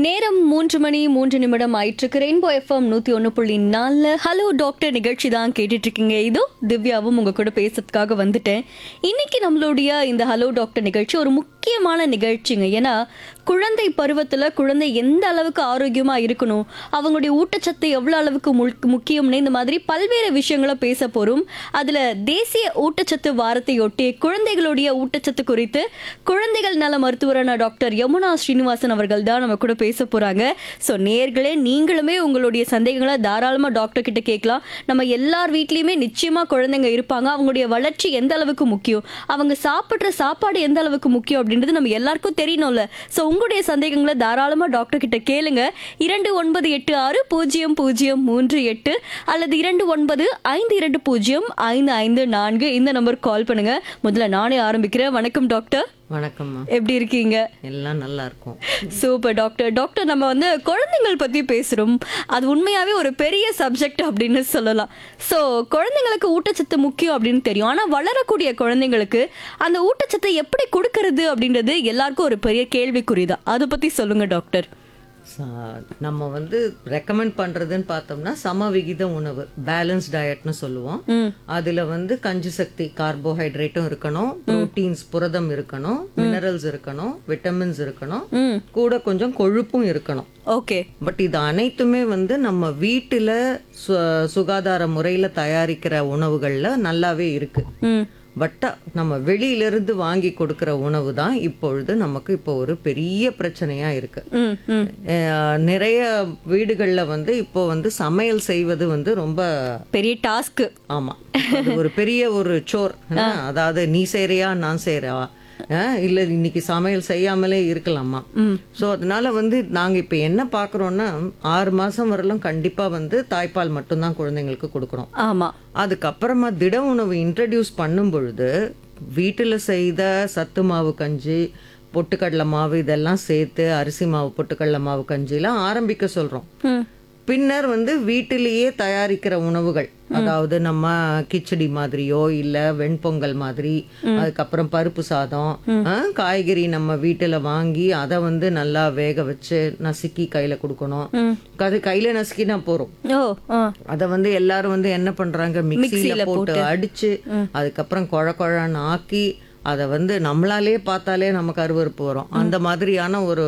நேரம் மூன்று மணி மூன்று நிமிடம் ஆயிட்டிருக்கு ரெயின்போ எஃப்எம் நூத்தி ஒன்று புள்ளி நாலு ஹலோ டாக்டர் நிகழ்ச்சி தான் கேட்டுட்டு இருக்கீங்க இதோ திவ்யாவும் உங்க கூட பேசுறதுக்காக வந்துட்டேன் இன்னைக்கு நம்மளுடைய இந்த ஹலோ டாக்டர் நிகழ்ச்சி ஒரு முக்கியமான நிகழ்ச்சிங்க ஏன்னா குழந்தை பருவத்துல குழந்தை எந்த அளவுக்கு ஆரோக்கியமா இருக்கணும் அவங்களுடைய ஊட்டச்சத்து எவ்வளவு அளவுக்கு முக்- முக்கியம்னு இந்த மாதிரி பல்வேறு விஷயங்களை பேச போறோம் அதுல தேசிய ஊட்டச்சத்து வாரத்தையொட்டி குழந்தைகளுடைய ஊட்டச்சத்து குறித்து குழந்தைகள் நல மருத்துவரான டாக்டர் யமுனா ஸ்ரீனிவாசன் அவர்கள் தான் நம்ம கூட பேச போறாங்க ஸோ நேர்களே நீங்களுமே உங்களுடைய சந்தேகங்களை தாராளமா டாக்டர் கிட்ட கேட்கலாம் நம்ம எல்லார் வீட்லயுமே நிச்சயமா குழந்தைங்க இருப்பாங்க அவங்களுடைய வளர்ச்சி எந்த அளவுக்கு முக்கியம் அவங்க சாப்பிட்ற சாப்பாடு எந்த அளவுக்கு முக்கியம் அப்படின்றது நம்ம எல்லாருக்கும் தெரியணும்ல ஸோ உங்களுடைய சந்தேகங்களை தாராளமா டாக்டர் கிட்ட கேளுங்க இரண்டு ஒன்பது எட்டு ஆறு பூஜ்ஜியம் பூஜ்ஜியம் மூன்று எட்டு அல்லது இரண்டு ஒன்பது ஐந்து இரண்டு பூஜ்ஜியம் ஐந்து ஐந்து நான்கு இந்த நம்பருக்கு கால் பண்ணுங்க முதல்ல நானே ஆரம்பிக்கிறேன் வணக்கம் டாக்டர் வணக்கம்மா எப்படி இருக்கீங்க எல்லாம் நல்லா இருக்கும் சூப்பர் டாக்டர் டாக்டர் நம்ம வந்து குழந்தைங்கள் பத்தி பேசுறோம் அது உண்மையாவே ஒரு பெரிய சப்ஜெக்ட் அப்படின்னு சொல்லலாம் ஸோ குழந்தைங்களுக்கு ஊட்டச்சத்து முக்கியம் அப்படின்னு தெரியும் ஆனா வளரக்கூடிய குழந்தைங்களுக்கு அந்த ஊட்டச்சத்தை எப்படி கொடுக்கறது அப்படின்றது எல்லாருக்கும் ஒரு பெரிய கேள்விக்குறிதான் அதை பத்தி சொல்லுங்க டாக்டர் சா- நம்ம வந்து ரெக்கமெண்ட் பண்றதுன்னு பார்த்தோம்னா சம விகித உணவு பேலன்ஸ் டயட்னு சொல்லுவோம் அதுல வந்து கஞ்சி சக்தி கார்போஹைட்ரேட்டும் இருக்கணும் புரோட்டீன்ஸ் புரதம் இருக்கணும் மினரல்ஸ் இருக்கணும் விட்டமின்ஸ் இருக்கணும் ம் கூட கொஞ்சம் கொழுப்பும் இருக்கணும் ஓகே பட் இது அனைத்துமே வந்து நம்ம வீட்டுல சு- சுகாதார முறையில தயாரிக்கிற உணவுகள்ல நல்லாவே இருக்கு ம் பட் நம்ம வெளியிலிருந்து வாங்கி கொடுக்கிற உணவு தான் இப்பொழுது நமக்கு இப்போ ஒரு பெரிய பிரச்சனையா இருக்கு ம் ம் அஹ் நிறைய வீடுகள்ல வந்து இப்போ வந்து சமையல் செய்வது வந்து ரொம்ப பெரிய டாஸ்க்கு ஆமா அது ஒரு பெரிய ஒரு சோர் என்ன? அதாவது நீ செய்றியா நான் செய்றா அஹ் இல்ல இன்னைக்கு சமையல் செய்யாமலே இருக்கலாமா சோ அதனால வந்து நாங்க இப்ப என்ன பாக்குறோம்னா ஆறு மாசம் வரலும் கண்டிப்பா வந்து தாய்ப்பால் மட்டும்தான் குழந்தைங்களுக்கு கொடுக்குறோம் ஆமா அதுக்கப்புறமா திட உணவு இன்ட்ரடியூஸ் பண்ணும் பொழுது வீட்டில் செய்த சத்து மாவு கஞ்சி பொட்டுக்கடலை மாவு இதெல்லாம் சேர்த்து அரிசி மாவு பொட்டுக்கடலை மாவு கஞ்சிலாம் ஆரம்பிக்க சொல்றோம் ம் பின்னர் வந்து வீட்டிலேயே தயாரிக்கிற உணவுகள் அதாவது நம்ம கிச்சடி மாதிரியோ இல்ல வெண்பொங்கல் மாதிரி அதுக்கப்புறம் பருப்பு சாதம் ஆ, காய்கறி நம்ம வீட்டுல வாங்கி அதை வந்து நல்லா வேக வச்சு நசுக்கி கையில கொடுக்கணும் அது கையில நசுக்கினா போறோம் ஓ ஆ அத வந்து எல்லாரும் வந்து என்ன பண்றாங்க மிக்ஸில போட்டு அடிச்சு அதுக்கப்புறம் குழ குழன்னு ஆக்கி அதை வந்து நம்மளாலே பார்த்தாலே நமக்கு அருவருப்பு வரும் அந்த மாதிரியான ஒரு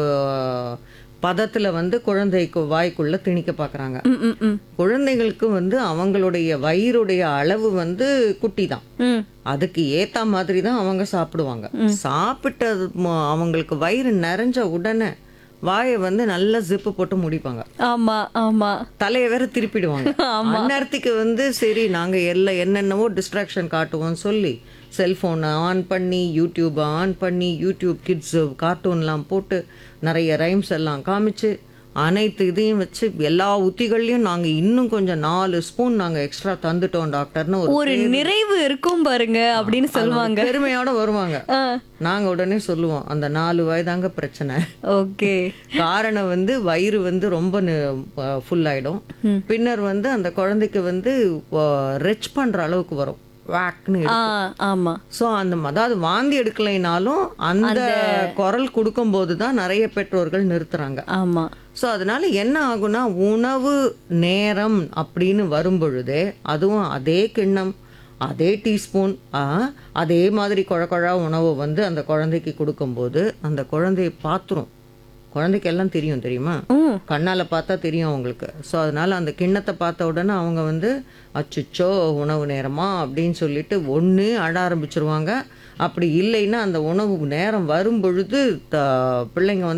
பதத்துல வந்து குழந்தைக்கு வாய்க்குள்ள திணிக்க பாக்குறாங்க ம் ம் ம் குழந்தைகளுக்கு வந்து அவங்களுடைய வயிறுடைய அளவு வந்து குட்டி தான் ம் அதுக்கு ஏத்த மாதிரி தான் அவங்க சாப்பிடுவாங்க சாப்பிட்டது ம- அவங்களுக்கு வயிறு நிறைஞ்ச உடனே வாயை வந்து நல்லா ஜிப்பு போட்டு முடிப்பாங்க ஆமா ஆமா தலையை வேற திருப்பிடுவாங்க அந்நேரத்துக்கு வந்து சரி நாங்க எல்லாம் என்னென்னவோ டிஸ்ட்ராக்ஷன் காட்டுவோம்னு சொல்லி செல்போனை ஆன் பண்ணி யூடியூப் ஆன் பண்ணி யூடியூப் கிட்ஸ் கார்ட்டூன்லாம் போட்டு நிறைய ரைம்ஸ் எல்லாம் காமிச்சு அனைத்து இதையும் வச்சு எல்லா உத்திகள்லையும் நாங்க இன்னும் கொஞ்சம் நாலு ஸ்பூன் நாங்க எக்ஸ்ட்ரா தந்துட்டோம் டாக்டர்னு ஒரு ஒரு நிறைவு இருக்கும் பாருங்க அப்படின்னு சொல்லுவாங்க பெருமையோட வருவாங்க ஆ நாங்க உடனே சொல்லுவோம் அந்த நாலு வயதாங்க பிரச்சனை ஓகே காரணம் வந்து வயிறு வந்து ரொம்ப ஃபுல் ஆயிடும் பின்னர் வந்து அந்த குழந்தைக்கு வந்து ரெச் பண்ற அளவுக்கு வரும் வாக்னு ஆ ஆமா ஸோ அந்த ம- அதாவது வாந்தி எடுக்கலைனாலும் அந்த குரல் கொடுக்கும்போது தான் நிறைய பெற்றோர்கள் நிறுத்துறாங்க ஆமா ஸோ அதனால என்ன ஆகும்னா உணவு நேரம் அப்படின்னு வரும் பொழுதே அதுவும் அதே கிண்ணம் அதே டீஸ்பூன் அதே மாதிரி குழ குழா உணவு வந்து அந்த குழந்தைக்கு கொடுக்கும்போது அந்த குழந்தைய பார்த்துரும் குழந்தைக்கு எல்லாம் தெரியும் தெரியுமா ம் கண்ணால பார்த்தா தெரியும் அவங்களுக்கு ஸோ அதனால அந்த கிண்ணத்தை பார்த்த உடனே அவங்க வந்து அச்சுச்சோ உணவு நேரமா அப்படின்னு சொல்லிட்டு ஒன்று அழ ஆரம்பிச்சிருவாங்க அப்படி இல்லைன்னா அந்த உணவு நேரம் வரும் பொழுது த- பிள்ளைங்க வந்து